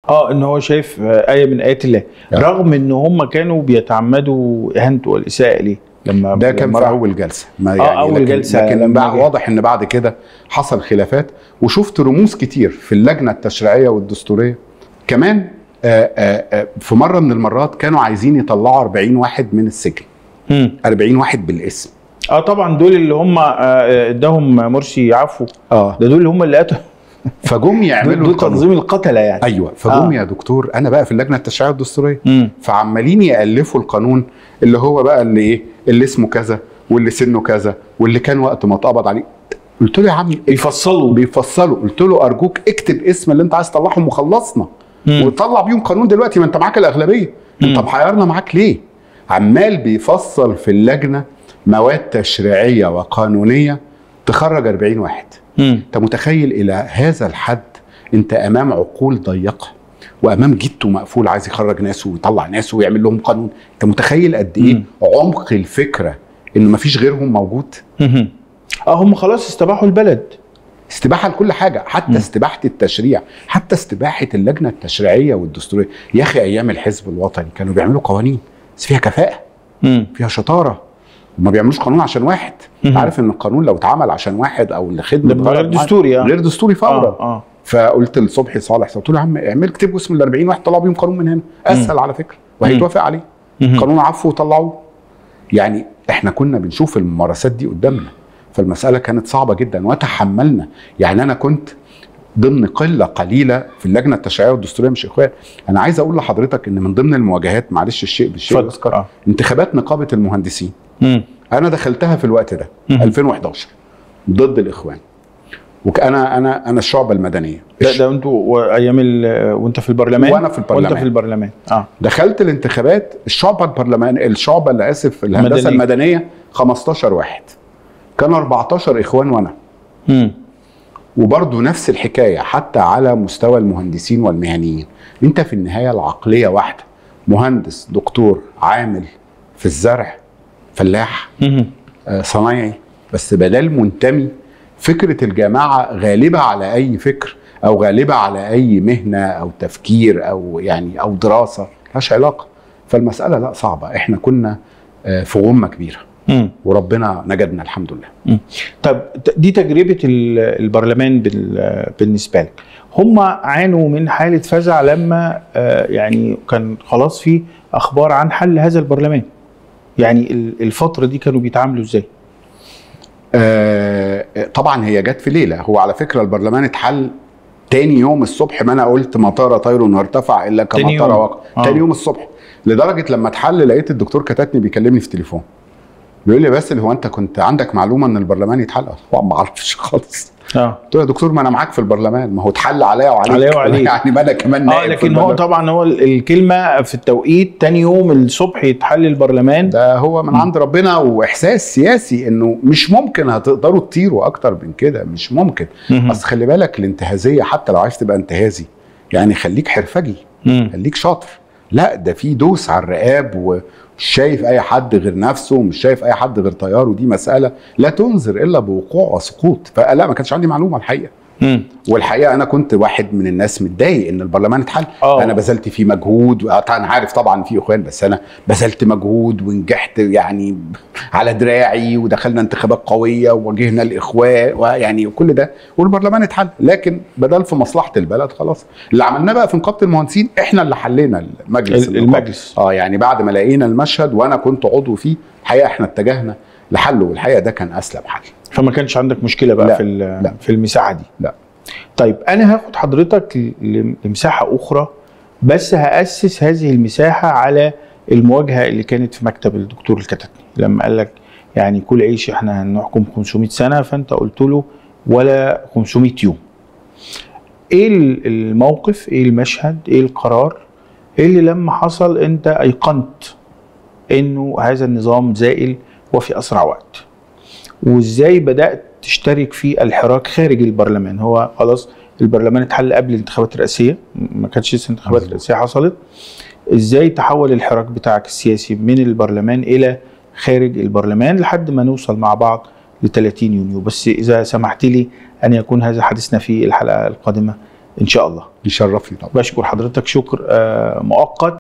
اه ان هو شايف آه، ايه من ايات الله يعني. رغم ان هم كانوا بيتعمدوا اهانته والاساءه اليه لما ده كان لما في راح- اول جلسه ما آه، أول لكن جلسة لكن لما بقى جه. واضح ان بعد كده حصل خلافات وشفت رموز كتير في اللجنه التشريعيه والدستوريه كمان آه، آه، آه، في مره من المرات كانوا عايزين يطلعوا 40 واحد من السجن مم. 40 واحد بالاسم اه طبعا دول اللي هم آه، آه، اداهم مرسي عفو اه ده دول اللي هم اللي قتلوا فجم دول, يعملوا دول القانون. تنظيم القتله يعني ايوه فجم آه. يا دكتور انا بقى في اللجنه التشريعيه والدستوريه مم. فعمالين يالفوا القانون اللي هو بقى اللي ايه اللي اسمه كذا واللي سنه كذا واللي كان وقت ما اتقبض عليه قلت له يا عم بيفصلوا بيفصلوا قلت له ارجوك اكتب اسم اللي انت عايز تطلعهم وخلصنا مم. وطلع بيهم قانون دلوقتي ما انت معاك الاغلبيه انت مم. محيرنا معاك ليه عمال بيفصل في اللجنه مواد تشريعيه وقانونيه تخرج 40 واحد مم. انت متخيل الى هذا الحد انت امام عقول ضيقه وامام جيته مقفول عايز يخرج ناس ويطلع ناس ويعمل لهم قانون انت متخيل قد ايه مم. عمق الفكره ان مفيش غيرهم موجود مم. اه هم خلاص استباحوا البلد استباحه لكل حاجه حتى مم. استباحه التشريع حتى استباحه اللجنه التشريعيه والدستوريه يا اخي ايام الحزب الوطني كانوا بيعملوا قوانين بس فيها كفاءه مم. فيها شطاره وما بيعملوش قانون عشان واحد مم. عارف ان القانون لو اتعمل عشان واحد او لخدمه ده غرض غير معين- دستوري اه غير دستوري فورا اه اه فقلت لصبحي صالح قلت له يا عم اعمل اكتبوا اسم ال 40 واحد طلعوا بيهم قانون من هنا اسهل على فكره وهيتوافق عليه مم. قانون عفو وطلعوه يعني احنا كنا بنشوف الممارسات دي قدامنا فالمساله كانت صعبه جدا وتحملنا يعني انا كنت ضمن قله قليله في اللجنه التشريعيه والدستوريه مش اخوان انا عايز اقول لحضرتك ان من ضمن المواجهات معلش الشيء بالشيء اتفضل. يذكر آه. انتخابات نقابه المهندسين مم. انا دخلتها في الوقت ده مم. 2011 ضد الاخوان وكأنا انا انا الشعبه المدنيه ده ده انتوا و- ايام ال- وانت في البرلمان وأنا في البرلمان. وانت في البرلمان اه دخلت الانتخابات الشعبه البرلمان الشعبه اللي اسف الهندسه مدنية. المدنيه 15 واحد كان 14 اخوان وانا مم. وبرضه نفس الحكايه حتى على مستوى المهندسين والمهنيين انت في النهايه العقليه واحده مهندس دكتور عامل في الزرع فلاح مم. آه، صنايعي بس بدل منتمي فكره الجماعه غالبه على اي فكر او غالبه على اي مهنه او تفكير او يعني او دراسه ملهاش علاقه فالمساله لا صعبه احنا كنا آه، في غمه كبيره مم. وربنا نجدنا الحمد لله طب ت- دي تجربه ال- البرلمان بال- بالنسبه لك هم عانوا من حاله فزع لما آه، يعني كان خلاص في اخبار عن حل هذا البرلمان يعني ال- الفتره دي كانوا بيتعاملوا ازاي آه، طبعا هي جت في ليله هو على فكره البرلمان اتحل تاني يوم الصبح ما انا قلت مطار طير وارتفع الا تاني كمطار يوم. وقع آه. تاني يوم الصبح لدرجه لما اتحل لقيت الدكتور كتاتني بيكلمني في التليفون بيقول لي بس هو انت كنت عندك معلومه ان البرلمان يتحل طبعا ما اعرفش خالص اه قلت له يا دكتور ما انا معاك في البرلمان ما هو اتحل عليا وعليك عليا وعليك. يعني ما انا كمان اه نائب في لكن هو البرلمان. طبعا هو ال- الكلمه في التوقيت تاني يوم الصبح يتحل البرلمان ده هو من عند ربنا واحساس سياسي انه مش ممكن هتقدروا تطيروا اكتر من كده مش ممكن مهم. اصل خلي بالك الانتهازيه حتى لو عايز تبقى انتهازي يعني خليك حرفجي مم. خليك شاطر لا ده في دوس على الرقاب ومش شايف اي حد غير نفسه ومش شايف اي حد غير طياره ودي مساله لا تنذر الا بوقوع وسقوط فلا ما كانش عندي معلومه الحقيقه مم. والحقيقه انا كنت واحد من الناس متضايق ان البرلمان اتحل آه. انا بذلت فيه مجهود انا عارف طبعا في اخوان بس انا بذلت مجهود ونجحت يعني على دراعي ودخلنا انتخابات قويه وواجهنا الاخوان ويعني كل ده والبرلمان اتحل لكن بدل في مصلحه البلد خلاص اللي عملناه بقى في نقابه المهندسين احنا اللي حلينا المجلس ال- النقابي. المجلس. اه يعني بعد ما لقينا المشهد وانا كنت عضو فيه الحقيقه احنا اتجهنا لحله والحقيقه ده كان اسلم حل فما كانش عندك مشكله بقى لا، في ال- لا. في المساحه دي لا. طيب انا هاخد حضرتك ل- لمساحه اخرى بس هاسس هذه المساحه على المواجهه اللي كانت في مكتب الدكتور الكتاتني لما قال لك يعني كل عيش احنا هنحكم 500 سنه فانت قلت له ولا 500 يوم ايه ال- الموقف ايه المشهد ايه القرار إيه اللي لما حصل انت ايقنت انه هذا النظام زائل وفي اسرع وقت وازاي بدات تشترك في الحراك خارج البرلمان هو خلاص البرلمان اتحل قبل الانتخابات الرئاسيه ما كانتش لسه الانتخابات مظبوط. الرئاسيه حصلت ازاي تحول الحراك بتاعك السياسي من البرلمان الى خارج البرلمان لحد ما نوصل مع بعض ل 30 يونيو بس اذا سمحت لي ان يكون هذا حديثنا في الحلقه القادمه ان شاء الله يشرفني طبعا بشكر حضرتك شكر آه، مؤقت